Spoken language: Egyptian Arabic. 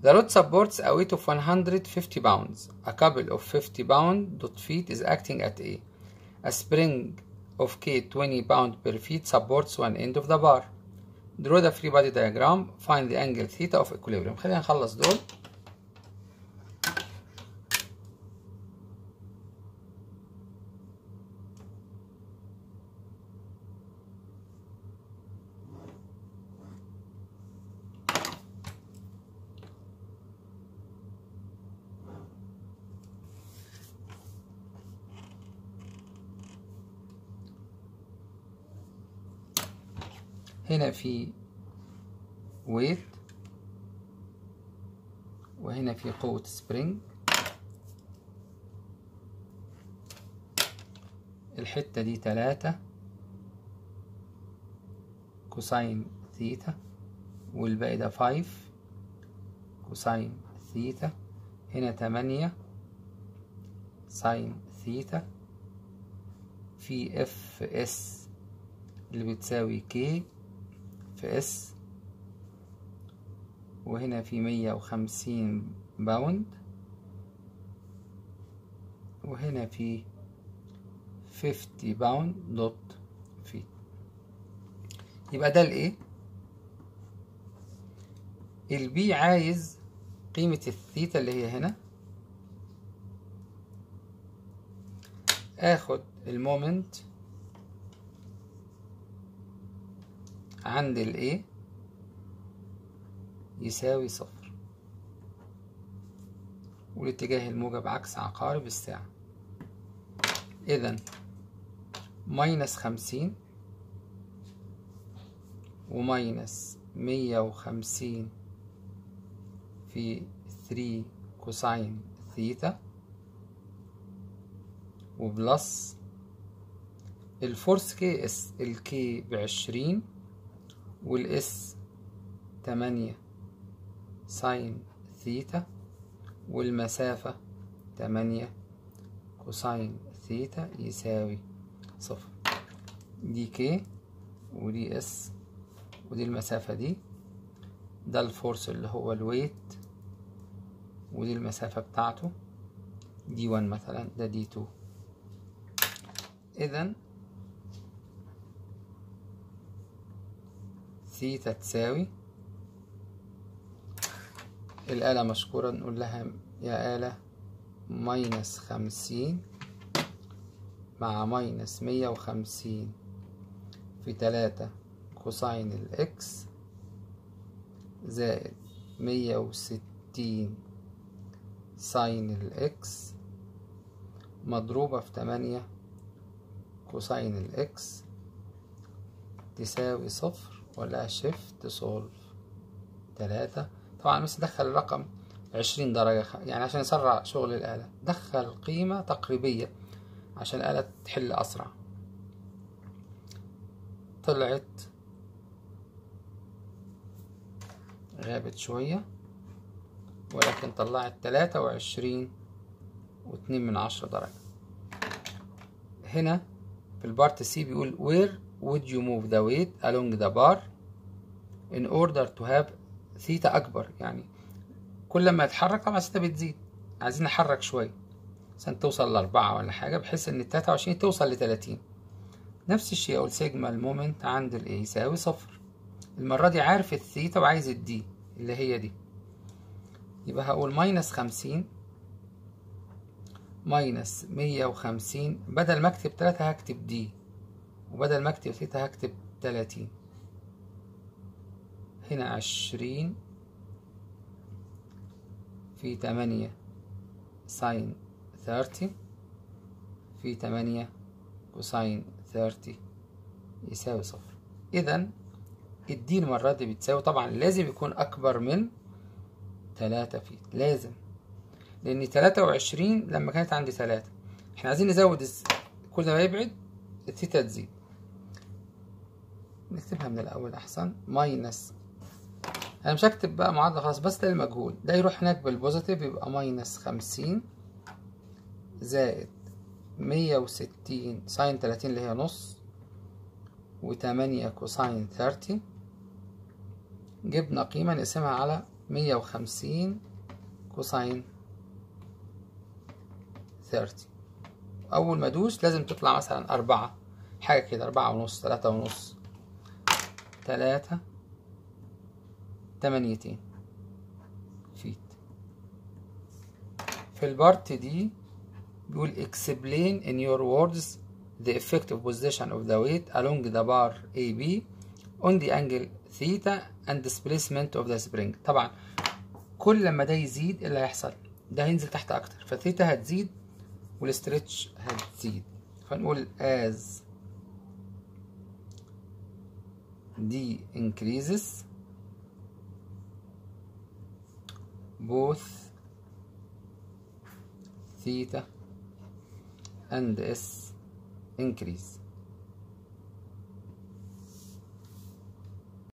The rod supports a weight of 150 pounds. A couple of 50 pound dot feet is acting at A. A spring of K 20 pound per feet supports one end of the bar. Draw the free body diagram. Find the angle theta of equilibrium. خلينا نخلص دول. هنا في ويت وهنا في قوة سبرينج الحتة دي تلاتة كوساين ثيتا والباقي ده فايف كوساين ثيتا هنا تمانية ساين ثيتا في اف اس اللي بتساوي كي في اس وهنا في مية وخمسين باوند وهنا في فيفتي باوند دوت فيت يبقى ده الايه البي عايز قيمة الثيتا اللي هي هنا اخد المومنت عند ال A يساوي صفر والاتجاه الموجب عكس عقارب الساعة إذا ماينس خمسين وماينس مية وخمسين في ثري كوساين ثيتا وبلس الفورس كي اس الكي بعشرين والاس تمانية ساين ثيتا والمسافة تمانية كوساين ثيتا يساوي صفر دي كي ودي اس ودي المسافة دي ده الفورس اللي هو الويت ودي المسافة بتاعته دي 1 مثلا ده دي 2 إذا ثيتا تساوي الآلة مشكورة نقول لها يا آلة ماينس خمسين مع ماينس مية وخمسين في تلاتة كوساين الإكس زائد مية وستين ساين الإكس مضروبة في تمانية كوساين الإكس تساوي صفر ولا شيفت سولف تلاتة طبعا بس دخل الرقم عشرين درجة يعني عشان يسرع شغل الآلة دخل قيمة تقريبية عشان الآلة تحل أسرع طلعت غابت شوية ولكن طلعت تلاتة وعشرين واتنين من عشرة درجة هنا في البارت سي بيقول where would you move the weight along the bar in order to have ثيتا أكبر يعني كل ما يتحرك طبعا ثيتا بتزيد عايزين نحرك شوية عشان توصل لأربعة ولا حاجة بحيث إن التلاتة وعشرين توصل لتلاتين نفس الشيء أقول سيجما المومنت عند ال A يساوي صفر المرة دي عارف الثيتا وعايز الدي اللي هي دي يبقى هقول ماينس خمسين ماينس مية وخمسين بدل ما اكتب تلاتة هكتب دي وبدل ما اكتب ثيتا هكتب تلاتين هنا عشرين في تمانية ساين ثيرتي في تمانية كوساين ثيرتي يساوي صفر إذا الدي المرة دي بتساوي طبعا لازم يكون أكبر من تلاتة فيت لازم لأن تلاتة وعشرين لما كانت عندي تلاتة احنا عايزين نزود كل ما يبعد الثيتا تزيد نكتبها من الأول أحسن ماينس أنا مش هكتب بقى معادلة خلاص بس ده المجهول ده يروح هناك بالبوزيتيف يبقى ماينس خمسين زائد مية وستين ساين تلاتين اللي هي نص وتمانية كوساين ثيرتي جبنا قيمة نقسمها على مية وخمسين كوساين ثيرتي أول ما أدوس لازم تطلع مثلا أربعة حاجة كده أربعة ونص تلاتة ونص تلاتة تمانيتين فيت في البارت دي بيقول explain in your words the effective position of the weight along the bar AB on the angle theta and displacement of the spring طبعا كل ما ده يزيد إيه اللي هيحصل ده هينزل تحت اكتر فثيتا هتزيد والستريتش هتزيد فنقول as d increases both theta and s increase